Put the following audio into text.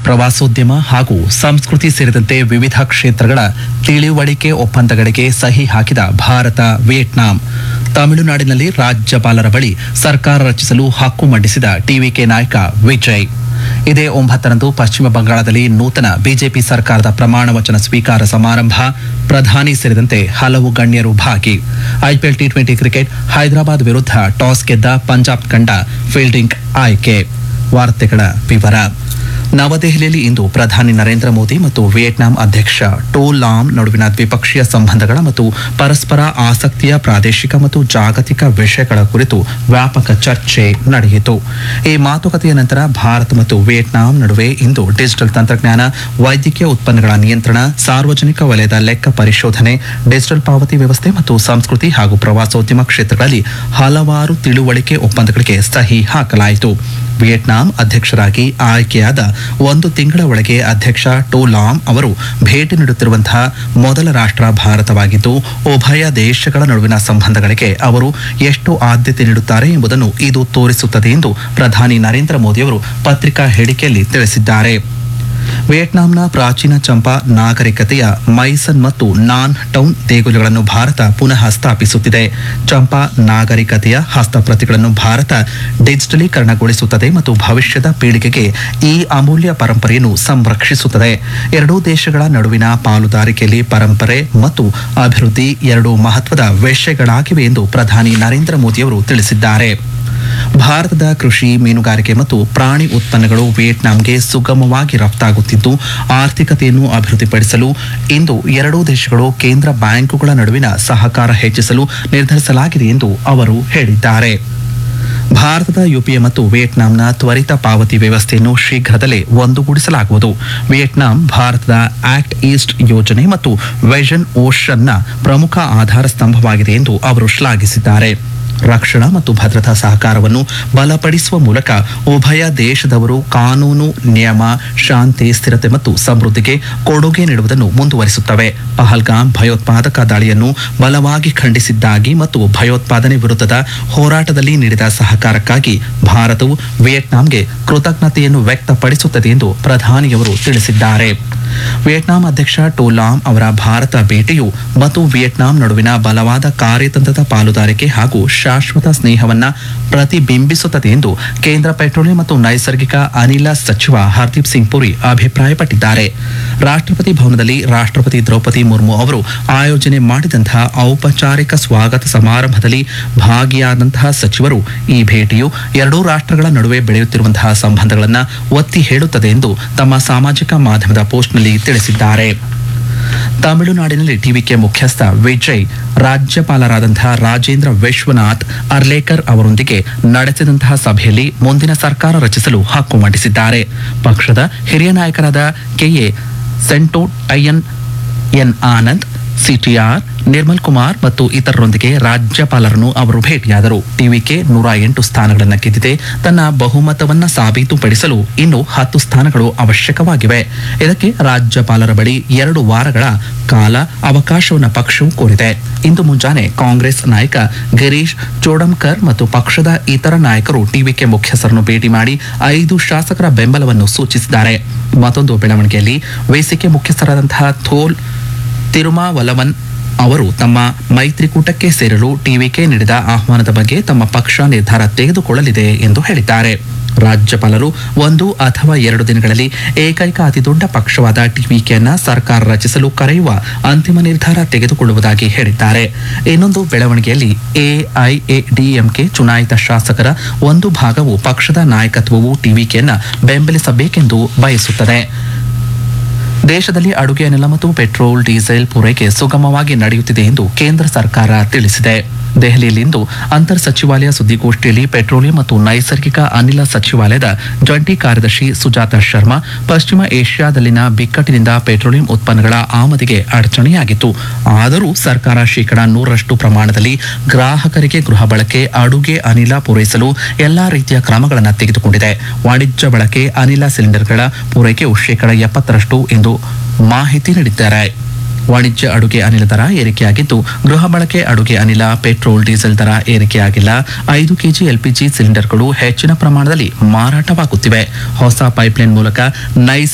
ಪ್ರವಾಸೋದ್ಯಮ ಹಾಗೂ ಸಂಸ್ಕೃತಿ ಸೇರಿದಂತೆ ವಿವಿಧ ಕ್ಷೇತ್ರಗಳ ತಿಳಿವಳಿಕೆ ಒಪ್ಪಂದಗಳಿಗೆ ಸಹಿ ಹಾಕಿದ ಭಾರತ ವಿಯೆಟ್ನಾಂ ತಮಿಳುನಾಡಿನಲ್ಲಿ ರಾಜ್ಯಪಾಲರ ಬಳಿ ಸರ್ಕಾರ ರಚಿಸಲು ಹಕ್ಕು ಮಂಡಿಸಿದ ಟಿವಿಕೆ ನಾಯಕ ವಿಜಯ್ ಇದೇ ಒಂಬತ್ತರಂದು ಪಶ್ಚಿಮ ಬಂಗಾಳದಲ್ಲಿ ನೂತನ ಬಿಜೆಪಿ ಸರ್ಕಾರದ ಪ್ರಮಾಣ ವಚನ ಸ್ವೀಕಾರ ಸಮಾರಂಭ ಪ್ರಧಾನಿ ಸೇರಿದಂತೆ ಹಲವು ಗಣ್ಯರು ಭಾಗಿ IPL T twenty cricket Hyderabad ವಿರುದ್ಧ ಟಾಸ್ ಗೆದ್ದ ಪಂಜಾಬ್ ತಂಡ ಫೀಲ್ಡಿಂಗ್ ಆಯ್ಕೆ ವಾರ್ತೆಗಳ ವಿವರ ನವದೆಹಲಿಯಲ್ಲಿ ಇಂದು ಪ್ರಧಾನಿ ನರೇಂದ್ರ ಮೋದಿ ಮತ್ತು ವಿಯೆಟ್ನಾಂ ಅಧ್ಯಕ್ಷ ಟೋ ಲಾಮ್ ನಡುವಿನ ದ್ವಿಪಕ್ಷೀಯ ಸಂಬಂಧಗಳ ಮತ್ತು ಪರಸ್ಪರ ಆಸಕ್ತಿಯ ಪ್ರಾದೇಶಿಕ ಮತ್ತು ಜಾಗತಿಕ ವಿಷಯಗಳ ಕುರಿತು ವ್ಯಾಪಕ ಚರ್ಚೆ ನಡೆಯಿತು ಈ ಮಾತುಕತೆಯ ನಂತರ ಭಾರತ ಮತ್ತು ವಿಯೆಟ್ನಾಂ ನಡುವೆ ಇಂದು ಡಿಜಿಟಲ್ ತಂತ್ರಜ್ಞಾನ ವೈದ್ಯಕೀಯ ಉತ್ಪನ್ನಗಳ ನಿಯಂತ್ರಣ ಸಾರ್ವಜನಿಕ ವಲಯದ ಲೆಕ್ಕ ಪರಿಶೋಧನೆ ಡಿಜಿಟಲ್ ಪಾವತಿ ವ್ಯವಸ್ಥೆ ಮತ್ತು ಸಂಸ್ಕೃತಿ ಹಾಗೂ ಪ್ರವಾಸೋದ್ಯಮ ಕ್ಷೇತ್ರಗಳಲ್ಲಿ ಹಲವಾರು ತಿಳುವಳಿಕೆ ಒಪ್ಪಂದಗಳಿಗೆ ಸಹಿ ಹಾಕಲಾಯಿತು ವಿಯೆಟ್ನಾಂ ಅಧ್ಯಕ್ಷರಾಗಿ ಆಯ್ಕೆಯಾದ ಒಂದು ತಿಂಗಳ ಒಳಗೆ ಅಧ್ಯಕ್ಷ ಟೋ ಲಾಮ್ ಅವರು ಭೇಟಿ ನೀಡುತ್ತಿರುವಂತಹ ಮೊದಲ ರಾಷ್ಟ್ರ ಭಾರತವಾಗಿದ್ದು ಉಭಯ ದೇಶಗಳ ನಡುವಿನ ಸಂಬಂಧಗಳಿಗೆ ಅವರು ಎಷ್ಟು ಆದ್ಯತೆ ನೀಡುತ್ತಾರೆ ಎಂಬುದನ್ನು ಇದು ತೋರಿಸುತ್ತದೆ ಎಂದು ಪ್ರಧಾನಿ ನರೇಂದ್ರ ಮೋದಿಯವರು ಪತ್ರಿಕಾ ಹೇಳಿಕೆಯಲ್ಲಿ ತಿಳಿಸಿದ್ದಾರೆ ವಿಯೆಟ್ನಾಂನ ಪ್ರಾಚೀನ ಚಂಪಾ ನಾಗರಿಕತೆಯ ಮೈಸನ್ ಮತ್ತು ನಾನ್ ಟೌನ್ ದೇಗುಲಗಳನ್ನು ಭಾರತ ಪುನಃ ಸ್ಥಾಪಿಸುತ್ತಿದೆ ಚಂಪಾ ನಾಗರಿಕತೆಯ ಹಸ್ತಪ್ರತಿಗಳನ್ನು ಭಾರತ ಡಿಜಿಟಲೀಕರಣಗೊಳಿಸುತ್ತದೆ ಮತ್ತು ಭವಿಷ್ಯದ ಪೀಳಿಗೆಗೆ ಈ ಅಮೂಲ್ಯ ಪರಂಪರೆಯನ್ನು ಸಂರಕ್ಷಿಸುತ್ತದೆ ಎರಡೂ ದೇಶಗಳ ನಡುವಿನ ಪಾಲುದಾರಿಕೆಯಲ್ಲಿ ಪರಂಪರೆ ಮತ್ತು ಅಭಿವೃದ್ಧಿ ಎರಡು ಮಹತ್ವದ ವಿಷಯಗಳಾಗಿವೆ ಎಂದು ಪ್ರಧಾನಿ ನರೇಂದ್ರ ಮೋದಿಯವರು ತಿಳಿಸಿದ್ದಾರೆ ಭಾರತದ ಕೃಷಿ ಮೀನುಗಾರಿಕೆ ಮತ್ತು ಪ್ರಾಣಿ ಉತ್ಪನ್ನಗಳು ವಿಯೆಟ್ನಾಂಗೆ ಸುಗಮವಾಗಿ ರಫ್ತಾಗುತ್ತಿದ್ದು ಆರ್ಥಿಕತೆಯನ್ನು ಅಭಿವೃದ್ಧಿಪಡಿಸಲು ಇಂದು ಎರಡೂ ದೇಶಗಳು ಕೇಂದ್ರ ಬ್ಯಾಂಕುಗಳ ನಡುವಿನ ಸಹಕಾರ ಹೆಚ್ಚಿಸಲು ನಿರ್ಧರಿಸಲಾಗಿದೆ ಎಂದು ಅವರು ಹೇಳಿದ್ದಾರೆ ಭಾರತದ ಯುಪಿಎ ಮತ್ತು ವಿಯೆಟ್ನಾಂನ ತ್ವರಿತ ಪಾವತಿ ವ್ಯವಸ್ಥೆಯನ್ನು ಶೀಘ್ರದಲ್ಲೇ ಒಂದುಗೂಡಿಸಲಾಗುವುದು ವಿಯೆಟ್ನಾಂ ಭಾರತದ ಆಕ್ಟ್ ಈಸ್ಟ್ ಯೋಜನೆ ಮತ್ತು ವಿಷನ್ ಓಷನ್ನ ಪ್ರಮುಖ ಆಧಾರ ಸ್ತಂಭವಾಗಿದೆ ಎಂದು ಅವರು ಶ್ಲಾಘಿಸಿದ್ದಾರೆ ರಕ್ಷಣಾ ಮತ್ತು ಭದ್ರತಾ ಸಹಕಾರವನ್ನು ಬಲಪಡಿಸುವ ಮೂಲಕ ಉಭಯ ದೇಶದವರು ಕಾನೂನು ನಿಯಮ ಶಾಂತಿ ಸ್ಥಿರತೆ ಮತ್ತು ಸಮೃದ್ಧಿಗೆ ಕೊಡುಗೆ ನೀಡುವುದನ್ನು ಮುಂದುವರಿಸುತ್ತವೆ ಪಹಲ್ಗಾಮ್ ಭಯೋತ್ಪಾದಕ ದಾಳಿಯನ್ನು ಬಲವಾಗಿ ಖಂಡಿಸಿದ್ದಾಗಿ ಮತ್ತು ಭಯೋತ್ಪಾದನೆ ವಿರುದ್ಧದ ಹೋರಾಟದಲ್ಲಿ ನೀಡಿದ ಸಹಕಾರಕ್ಕಾಗಿ ಭಾರತವು ವಿಯೆಟ್ನಾಂಗೆ ಕೃತಜ್ಞತೆಯನ್ನು ವ್ಯಕ್ತಪಡಿಸುತ್ತದೆ ಎಂದು ಪ್ರಧಾನಿಯವರು ತಿಳಿಸಿದ್ದಾರೆ ವಿಯೆಟ್ನಾಂ ಅಧ್ಯಕ್ಷ ಟೋಲಾಮ್ ಅವರ ಭಾರತ ಭೇಟಿಯು ಮತ್ತು ವಿಯೆಟ್ನಾಂ ನಡುವಿನ ಬಲವಾದ ಕಾರ್ಯತಂತ್ರದ ಪಾಲುದಾರಿಕೆ ಹಾಗೂ ಶಾಶ್ವತ ಸ್ನೇಹವನ್ನ ಪ್ರತಿಬಿಂಬಿಸುತ್ತದೆ ಎಂದು ಕೇಂದ್ರ ಪೆಟ್ರೋಲಿಯಂ ಮತ್ತು ನೈಸರ್ಗಿಕ ಅನಿಲ ಸಚಿವ ಹರ್ದೀಪ್ ಸಿಂಗ್ ಪುರಿ ಅಭಿಪ್ರಾಯಪಟ್ಟಿದ್ದಾರೆ ರಾಷ್ಟ್ರಪತಿ ಭವನದಲ್ಲಿ ರಾಷ್ಟ್ರಪತಿ ದ್ರೌಪದಿ ಮುರ್ಮು ಅವರು ಆಯೋಜನೆ ಮಾಡಿದಂತಹ ಔಪಚಾರಿಕ ಸ್ವಾಗತ ಸಮಾರಂಭದಲ್ಲಿ ಭಾಗಿಯಾದಂತಹ ಸಚಿವರು ಈ ಭೇಟಿಯು ಎರಡೂ ರಾಷ್ಟ್ರಗಳ ನಡುವೆ ಬೆಳೆಯುತ್ತಿರುವಂತಹ ಸಂಬಂಧಗಳನ್ನು ಒತ್ತಿ ಹೇಳುತ್ತದೆ ಎಂದು ತಮ್ಮ ಸಾಮಾಜಿಕ ಮಾಧ್ಯಮದ ಪೋಸ್ಟ್ನಲ್ಲಿ ತಿಳಿಸಿದ್ದಾರೆ ತಮಿಳುನಾಡಿನಲ್ಲಿ ಟಿವಿಕೆ ಮುಖ್ಯಸ್ಥ ವಿಜಯ್ ರಾಜ್ಯಪಾಲರಾದಂತಹ ರಾಜೇಂದ್ರ ವಿಶ್ವನಾಥ್ ಅರ್ಲೇಕರ್ ಅವರೊಂದಿಗೆ ನಡೆಸಿದಂತಹ ಸಭೆಯಲ್ಲಿ ಮುಂದಿನ ಸರ್ಕಾರ ರಚಿಸಲು ಹಕ್ಕು ಮಂಡಿಸಿದ್ದಾರೆ ಪಕ್ಷದ ಹಿರಿಯ ನಾಯಕರಾದ KA Sengottaiyan N Anand CTR Nirmal Kumar ಮತ್ತು ಇತರರೊಂದಿಗೆ ರಾಜ್ಯಪಾಲರನ್ನು ಅವರು ಭೇಟಿಯಾದರು ಟಿವಿಕೆ ನೂರ ಎಂಟು ಸ್ಥಾನಗಳನ್ನು ಗೆದ್ದಿದೆ ತನ್ನ ಬಹುಮತವನ್ನ ಸಾಬೀತುಪಡಿಸಲು ಇನ್ನು ಹತ್ತು ಸ್ಥಾನಗಳು ಅವಶ್ಯಕವಾಗಿವೆ ಇದಕ್ಕೆ ರಾಜ್ಯಪಾಲರ ಬಳಿ ಎರಡು ವಾರಗಳ ಕಾಲ ಅವಕಾಶವನ್ನು ಪಕ್ಷವು ಕೋರಿದೆ ಇಂದು ಮುಂಜಾನೆ ಕಾಂಗ್ರೆಸ್ ನಾಯಕ ಗಿರೀಶ್ ಚೋಡಂಕರ್ ಮತ್ತು ಪಕ್ಷದ ಇತರ ನಾಯಕರು ಟಿವಿಕೆ ಮುಖ್ಯಸ್ಥರನ್ನು ಭೇಟಿ ಮಾಡಿ ಐದು ಶಾಸಕರ ಬೆಂಬಲವನ್ನು ಸೂಚಿಸಿದ್ದಾರೆ ಮತ್ತೊಂದು ಬೆಳವಣಿಗೆಯಲ್ಲಿ ವೇಸಿಕೆ ಮುಖ್ಯಸ್ಥರಾದಂತಹ ಥೋಲ್ ತಿರುಮಾವಲವನ್ ಅವರು ತಮ್ಮ ಮೈತ್ರಿಕೂಟಕ್ಕೆ ಸೇರಲು ಟಿವಿಕೆ ನೀಡಿದ ಆಹ್ವಾನದ ಬಗ್ಗೆ ತಮ್ಮ ಪಕ್ಷ ನಿರ್ಧಾರ ತೆಗೆದುಕೊಳ್ಳಲಿದೆ ಎಂದು ಹೇಳಿದ್ದಾರೆ ರಾಜ್ಯಪಾಲರು ಒಂದು ಅಥವಾ ಎರಡು ದಿನಗಳಲ್ಲಿ ಏಕೈಕ ಅತಿದೊಡ್ಡ ಪಕ್ಷವಾದ ಟಿವಿಕೆಯನ್ನ ಸರ್ಕಾರ ರಚಿಸಲು ಕರೆಯುವ ಅಂತಿಮ ನಿರ್ಧಾರ ತೆಗೆದುಕೊಳ್ಳುವುದಾಗಿ ಹೇಳಿದ್ದಾರೆ ಇನ್ನೊಂದು ಬೆಳವಣಿಗೆಯಲ್ಲಿ ಎಐಎಡಿಎಂಕೆ ಚುನಾಯಿತ ಶಾಸಕರ ಒಂದು ಭಾಗವು ಪಕ್ಷದ ನಾಯಕತ್ವವು ಟಿವಿಕೆಯನ್ನ ಬೆಂಬಲಿಸಬೇಕೆಂದು ಬಯಸುತ್ತದೆ ದೇಶದಲ್ಲಿ ಅಡುಗೆ ಅನಿಲ ಮತ್ತು ಪೆಟ್ರೋಲ್ ಡೀಸೆಲ್ ಪೂರೈಕೆ ಸುಗಮವಾಗಿ ನಡೆಯುತ್ತಿದೆ ಎಂದು ಕೇಂದ್ರ ಸರ್ಕಾರ ತಿಳಿಸಿದೆ ದೆಹಲಿಯಲ್ಲಿಂದು ಅಂತರ್ ಸಚಿವಾಲಯ ಸುದ್ದಿಗೋಷ್ಠಿಯಲ್ಲಿ ಪೆಟ್ರೋಲಿಯಂ ಮತ್ತು ನೈಸರ್ಗಿಕ ಅನಿಲ ಸಚಿವಾಲಯದ ಜಂಟಿ ಕಾರ್ಯದರ್ಶಿ ಸುಜಾತ ಶರ್ಮಾ ಪಶ್ಚಿಮ ಏಷ್ಯಾದಲ್ಲಿನ ಬಿಕ್ಕಟ್ಟಿನಿಂದ ಪೆಟ್ರೋಲಿಯಂ ಉತ್ಪನ್ನಗಳ ಆಮದಿಗೆ ಅಡಚಣೆಯಾಗಿತ್ತು ಆದರೂ ಸರ್ಕಾರ ಶೇಕಡ ನೂರರಷ್ಟು ಪ್ರಮಾಣದಲ್ಲಿ ಗ್ರಾಹಕರಿಗೆ ಗೃಹ ಬಳಕೆ ಅಡುಗೆ ಅನಿಲ ಪೂರೈಸಲು ಎಲ್ಲಾ ರೀತಿಯ ಕ್ರಮಗಳನ್ನು ತೆಗೆದುಕೊಂಡಿದೆ ವಾಣಿಜ್ಯ ಬಳಕೆ ಅನಿಲ ಸಿಲಿಂಡರ್ಗಳ ಪೂರೈಕೆಯು ಶೇಕಡ ಎಪ್ಪತ್ತರಷ್ಟು ಎಂದು ಮಾಹಿತಿ ನೀಡಿದ್ದಾರೆ ವಾಣಿಜ್ಯ ಅಡುಗೆ ಅನಿಲ ದರ ಏರಿಕೆಯಾಗಿದ್ದು ಗೃಹ ಬಳಕೆ ಅಡುಗೆ ಅನಿಲ ಪೆಟ್ರೋಲ್ ಡೀಸೆಲ್ ದರ ಏರಿಕೆಯಾಗಿಲ್ಲ ಐದು ಕೆಜಿ ಎಲ್ಪಿಜಿ ಸಿಲಿಂಡರ್ಗಳು ಹೆಚ್ಚಿನ ಪ್ರಮಾಣದಲ್ಲಿ ಮಾರಾಟವಾಗುತ್ತಿವೆ ಹೊಸ ಪೈಪ್ಲೈನ್ ಮೂಲಕ ನೈಸ್